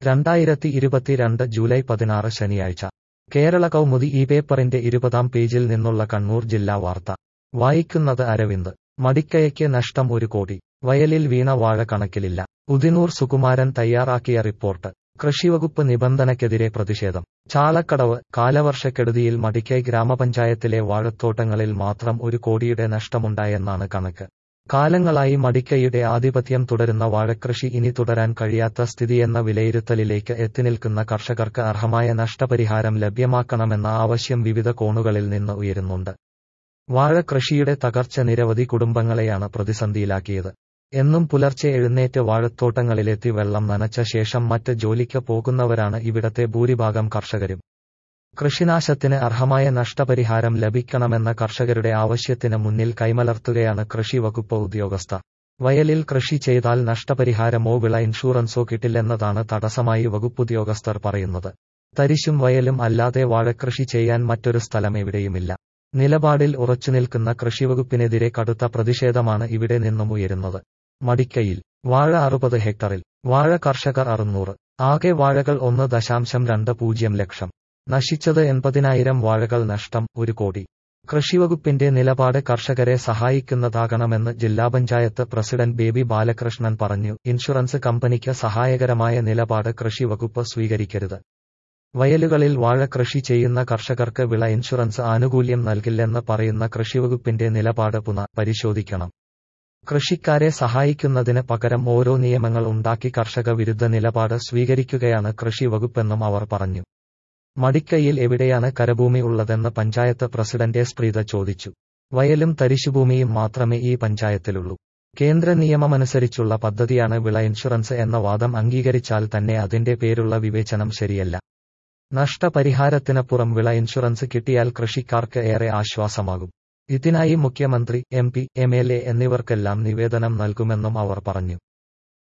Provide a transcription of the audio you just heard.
രണ്ടായിരത്തി ഇരുപത്തിരണ്ട് ജൂലൈ പതിനാറ് ശനിയാഴ്ച കേരള കൗമുദി ഈ പേപ്പറിന്റെ ഇരുപതാം പേജിൽ നിന്നുള്ള കണ്ണൂർ ജില്ലാ വാർത്ത വായിക്കുന്നത് അരവിന്ദ് മടിക്കയയ്ക്ക് നഷ്ടം ഒരു കോടി വയലിൽ വീണ വാഴ കണക്കിലില്ല ഉദിനൂർ സുകുമാരൻ തയ്യാറാക്കിയ റിപ്പോർട്ട് കൃഷിവകുപ്പ് നിബന്ധനയ്ക്കെതിരെ പ്രതിഷേധം ചാളക്കടവ് കാലവർഷക്കെടുതിയിൽ മടിക്കൈ ഗ്രാമപഞ്ചായത്തിലെ വാഴത്തോട്ടങ്ങളിൽ മാത്രം ഒരു കോടിയുടെ നഷ്ടമുണ്ടായെന്നാണ് കണക്ക് കാലങ്ങളായി മടിക്കൈയുടെ ആധിപത്യം തുടരുന്ന വാഴക്കൃഷി ഇനി തുടരാൻ കഴിയാത്ത സ്ഥിതിയെന്ന വിലയിരുത്തലിലേക്ക് എത്തിനിൽക്കുന്ന കർഷകർക്ക് അർഹമായ നഷ്ടപരിഹാരം ലഭ്യമാക്കണമെന്ന ആവശ്യം വിവിധ കോണുകളിൽ നിന്ന് ഉയരുന്നുണ്ട് വാഴക്കൃഷിയുടെ തകർച്ച നിരവധി കുടുംബങ്ങളെയാണ് പ്രതിസന്ധിയിലാക്കിയത് എന്നും പുലർച്ചെ എഴുന്നേറ്റ് വാഴത്തോട്ടങ്ങളിലെത്തി വെള്ളം നനച്ച ശേഷം മറ്റ് ജോലിക്ക് പോകുന്നവരാണ് ഇവിടത്തെ ഭൂരിഭാഗം കർഷകരും കൃഷിനാശത്തിന് അർഹമായ നഷ്ടപരിഹാരം ലഭിക്കണമെന്ന കർഷകരുടെ ആവശ്യത്തിന് മുന്നിൽ കൈമലർത്തുകയാണ് കൃഷി വകുപ്പ് ഉദ്യോഗസ്ഥർ വയലിൽ കൃഷി ചെയ്താൽ നഷ്ടപരിഹാരമോ വിള ഇൻഷുറൻസോ കിട്ടില്ലെന്നതാണ് തടസ്സമായി വകുപ്പുദ്യോഗസ്ഥർ പറയുന്നത് തരിശും വയലും അല്ലാതെ വാഴക്കൃഷി ചെയ്യാൻ മറ്റൊരു സ്ഥലം എവിടെയുമില്ല നിലപാടിൽ ഉറച്ചുനിൽക്കുന്ന കൃഷിവകുപ്പിനെതിരെ കടുത്ത പ്രതിഷേധമാണ് ഇവിടെ നിന്നും ഉയരുന്നത് മടിക്കയിൽ വാഴ അറുപത് ഹെക്ടറിൽ വാഴ കർഷകർ അറുന്നൂറ് ആകെ വാഴകൾ ഒന്ന് ദശാംശം രണ്ട് പൂജ്യം ലക്ഷം നശിച്ചത് എൺപതിനായിരം വാഴകൾ നഷ്ടം ഒരു കോടി കൃഷിവകുപ്പിന്റെ നിലപാട് കർഷകരെ സഹായിക്കുന്നതാകണമെന്ന് ജില്ലാ പഞ്ചായത്ത് പ്രസിഡന്റ് ബേബി ബാലകൃഷ്ണൻ പറഞ്ഞു ഇൻഷുറൻസ് കമ്പനിക്ക് സഹായകരമായ നിലപാട് കൃഷിവകുപ്പ് സ്വീകരിക്കരുത് വയലുകളിൽ വാഴ കൃഷി ചെയ്യുന്ന കർഷകർക്ക് വിള ഇൻഷുറൻസ് ആനുകൂല്യം നൽകില്ലെന്ന് പറയുന്ന കൃഷിവകുപ്പിന്റെ നിലപാട് പുനഃ പരിശോധിക്കണം കൃഷിക്കാരെ സഹായിക്കുന്നതിന് പകരം ഓരോ നിയമങ്ങൾ ഉണ്ടാക്കി കർഷക വിരുദ്ധ നിലപാട് സ്വീകരിക്കുകയാണ് കൃഷി വകുപ്പെന്നും അവർ പറഞ്ഞു മടിക്കയിൽ എവിടെയാണ് കരഭൂമി ഉള്ളതെന്ന് പഞ്ചായത്ത് പ്രസിഡന്റ് എസ് പ്രീത ചോദിച്ചു വയലും തരിശുഭൂമിയും മാത്രമേ ഈ പഞ്ചായത്തിലുള്ളൂ കേന്ദ്ര നിയമമനുസരിച്ചുള്ള പദ്ധതിയാണ് വിള ഇൻഷുറൻസ് എന്ന വാദം അംഗീകരിച്ചാൽ തന്നെ അതിന്റെ പേരുള്ള വിവേചനം ശരിയല്ല നഷ്ടപരിഹാരത്തിനപ്പുറം വിള ഇൻഷുറൻസ് കിട്ടിയാൽ കൃഷിക്കാർക്ക് ഏറെ ആശ്വാസമാകും ഇതിനായി മുഖ്യമന്ത്രി M P M L A എന്നിവർക്കെല്ലാം നിവേദനം നൽകുമെന്നും അവർ പറഞ്ഞു